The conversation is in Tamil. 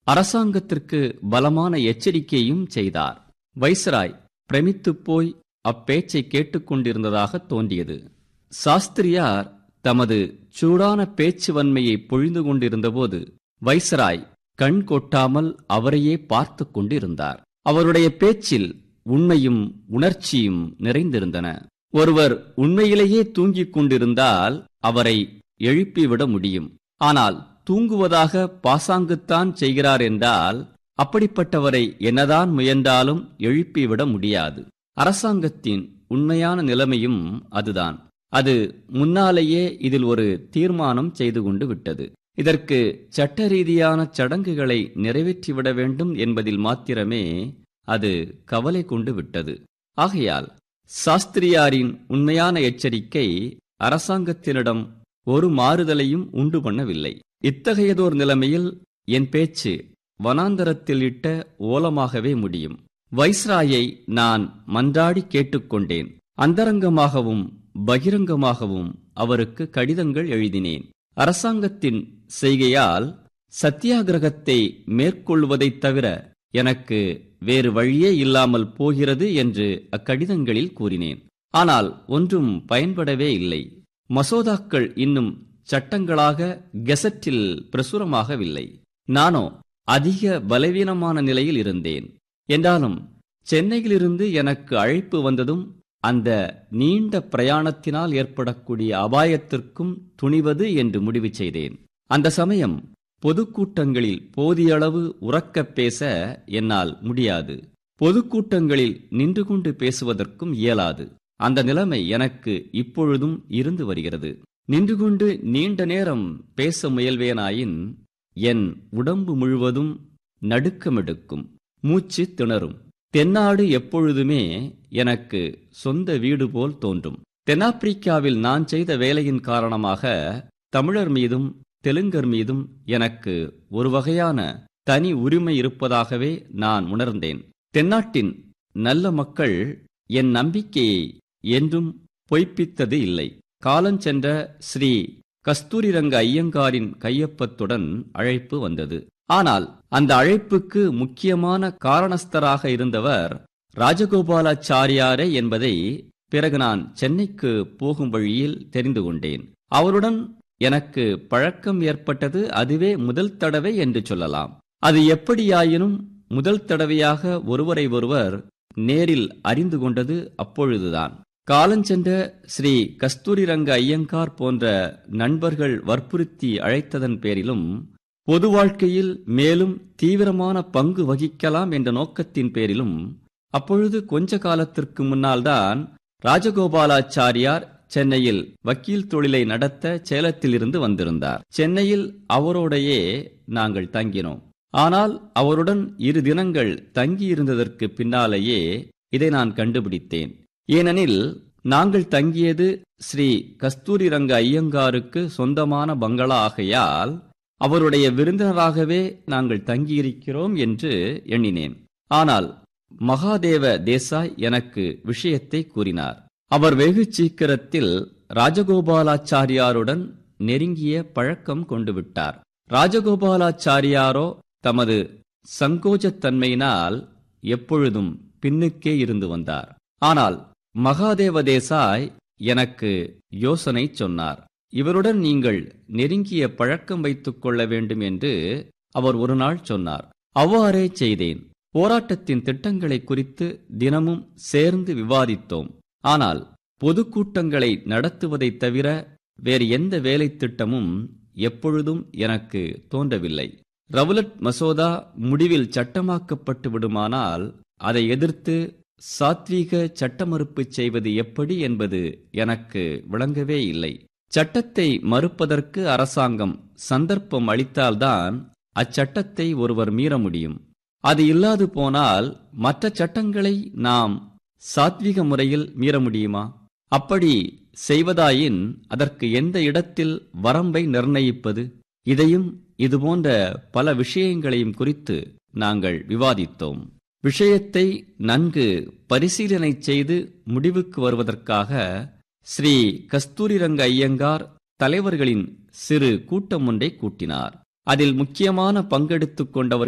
அரசாங்கத்திற்கு பலமான எச்சரிக்கையும் செய்தார் வைசராய் பிரமித்துப் போய் அப்பேச்சை கேட்டுக்கொண்டிருந்ததாக தோன்றியது சாஸ்திரியார் தமது சூடான பேச்சு வன்மையை பொழிந்து கொண்டிருந்தபோது வைசராய் கண் கொட்டாமல் அவரையே பார்த்து கொண்டிருந்தார் அவருடைய பேச்சில் உண்மையும் உணர்ச்சியும் நிறைந்திருந்தன ஒருவர் உண்மையிலேயே தூங்கிக் கொண்டிருந்தால் அவரை எழுப்பிவிட முடியும் ஆனால் தூங்குவதாக பாசாங்குத்தான் செய்கிறார் என்றால் அப்படிப்பட்டவரை என்னதான் முயன்றாலும் எழுப்பிவிட முடியாது அரசாங்கத்தின் உண்மையான நிலைமையும் அதுதான் அது முன்னாலேயே இதில் ஒரு தீர்மானம் செய்து கொண்டு விட்டது இதற்கு சட்ட ரீதியான சடங்குகளை நிறைவேற்றிவிட வேண்டும் என்பதில் மாத்திரமே அது கவலை கொண்டு விட்டது ஆகையால் சாஸ்திரியாரின் உண்மையான எச்சரிக்கை அரசாங்கத்தினிடம் ஒரு மாறுதலையும் உண்டு பண்ணவில்லை இத்தகையதோர் நிலைமையில் என் பேச்சு வனாந்தரத்தில் இட்ட ஓலமாகவே முடியும் வைஸ்ராயை நான் மன்றாடி கேட்டுக்கொண்டேன் அந்தரங்கமாகவும் பகிரங்கமாகவும் அவருக்கு கடிதங்கள் எழுதினேன் அரசாங்கத்தின் செய்கையால் சத்தியாகிரகத்தை மேற்கொள்வதைத் தவிர எனக்கு வேறு வழியே இல்லாமல் போகிறது என்று அக்கடிதங்களில் கூறினேன் ஆனால் ஒன்றும் பயன்படவே இல்லை மசோதாக்கள் இன்னும் சட்டங்களாக கெசட்டில் பிரசுரமாகவில்லை நானோ அதிக பலவீனமான நிலையில் இருந்தேன் என்றாலும் சென்னையிலிருந்து எனக்கு அழைப்பு வந்ததும் அந்த நீண்ட பிரயாணத்தினால் ஏற்படக்கூடிய அபாயத்திற்கும் துணிவது என்று முடிவு செய்தேன் அந்த சமயம் பொதுக்கூட்டங்களில் போதிய அளவு உறக்கப் பேச என்னால் முடியாது பொதுக்கூட்டங்களில் நின்று கொண்டு பேசுவதற்கும் இயலாது அந்த நிலைமை எனக்கு இப்பொழுதும் இருந்து வருகிறது நின்று கொண்டு நீண்ட நேரம் பேச முயல்வேனாயின் என் உடம்பு முழுவதும் நடுக்கமெடுக்கும் மூச்சு திணறும் தென்னாடு எப்பொழுதுமே எனக்கு சொந்த வீடு போல் தோன்றும் தென்னாப்பிரிக்காவில் நான் செய்த வேலையின் காரணமாக தமிழர் மீதும் தெலுங்கர் மீதும் எனக்கு ஒரு வகையான தனி உரிமை இருப்பதாகவே நான் உணர்ந்தேன் தென்னாட்டின் நல்ல மக்கள் என் நம்பிக்கையை என்றும் பொய்ப்பித்தது இல்லை காலஞ்சென்ற ஸ்ரீ கஸ்தூரிரங்க ஐயங்காரின் கையொப்பத்துடன் அழைப்பு வந்தது ஆனால் அந்த அழைப்புக்கு முக்கியமான காரணஸ்தராக இருந்தவர் ராஜகோபாலாச்சாரியாரே என்பதை பிறகு நான் சென்னைக்கு போகும் வழியில் தெரிந்து கொண்டேன் அவருடன் எனக்கு பழக்கம் ஏற்பட்டது அதுவே முதல் தடவை என்று சொல்லலாம் அது எப்படியாயினும் முதல் தடவையாக ஒருவரை ஒருவர் நேரில் அறிந்து கொண்டது அப்பொழுதுதான் காலஞ்சென்ற ஸ்ரீ கஸ்தூரிரங்க ஐயங்கார் போன்ற நண்பர்கள் வற்புறுத்தி அழைத்ததன் பேரிலும் பொது வாழ்க்கையில் மேலும் தீவிரமான பங்கு வகிக்கலாம் என்ற நோக்கத்தின் பேரிலும் அப்பொழுது கொஞ்ச காலத்திற்கு முன்னால்தான் ராஜகோபாலாச்சாரியார் சென்னையில் வக்கீல் தொழிலை நடத்த சேலத்திலிருந்து வந்திருந்தார் சென்னையில் அவரோடையே நாங்கள் தங்கினோம் ஆனால் அவருடன் இரு தினங்கள் தங்கியிருந்ததற்கு பின்னாலேயே இதை நான் கண்டுபிடித்தேன் ஏனெனில் நாங்கள் தங்கியது ஸ்ரீ கஸ்தூரிரங்க ஐயங்காருக்கு சொந்தமான பங்களா ஆகையால் அவருடைய விருந்தினராகவே நாங்கள் தங்கியிருக்கிறோம் என்று எண்ணினேன் ஆனால் மகாதேவ தேசாய் எனக்கு விஷயத்தை கூறினார் அவர் வெகு சீக்கிரத்தில் ராஜகோபாலாச்சாரியாருடன் நெருங்கிய பழக்கம் கொண்டு விட்டார் ராஜகோபாலாச்சாரியாரோ தமது சங்கோஜத்தன்மையினால் எப்பொழுதும் பின்னுக்கே இருந்து வந்தார் ஆனால் மகாதேவ தேசாய் எனக்கு யோசனை சொன்னார் இவருடன் நீங்கள் நெருங்கிய பழக்கம் வைத்துக் கொள்ள வேண்டும் என்று அவர் ஒரு நாள் சொன்னார் அவ்வாறே செய்தேன் போராட்டத்தின் திட்டங்களை குறித்து தினமும் சேர்ந்து விவாதித்தோம் ஆனால் பொதுக்கூட்டங்களை நடத்துவதைத் தவிர வேறு எந்த வேலை திட்டமும் எப்பொழுதும் எனக்கு தோன்றவில்லை ரவுலட் மசோதா முடிவில் சட்டமாக்கப்பட்டு விடுமானால் அதை எதிர்த்து சாத்வீக சட்ட மறுப்பு செய்வது எப்படி என்பது எனக்கு விளங்கவே இல்லை சட்டத்தை மறுப்பதற்கு அரசாங்கம் சந்தர்ப்பம் அளித்தால்தான் அச்சட்டத்தை ஒருவர் மீற முடியும் அது இல்லாது போனால் மற்ற சட்டங்களை நாம் சாத்விக முறையில் மீற முடியுமா அப்படி செய்வதாயின் அதற்கு எந்த இடத்தில் வரம்பை நிர்ணயிப்பது இதையும் இதுபோன்ற பல விஷயங்களையும் குறித்து நாங்கள் விவாதித்தோம் விஷயத்தை நன்கு பரிசீலனை செய்து முடிவுக்கு வருவதற்காக ஸ்ரீ கஸ்தூரிரங்க ஐயங்கார் தலைவர்களின் சிறு கூட்டம் ஒன்றை கூட்டினார் அதில் முக்கியமான பங்கெடுத்துக் கொண்டவர்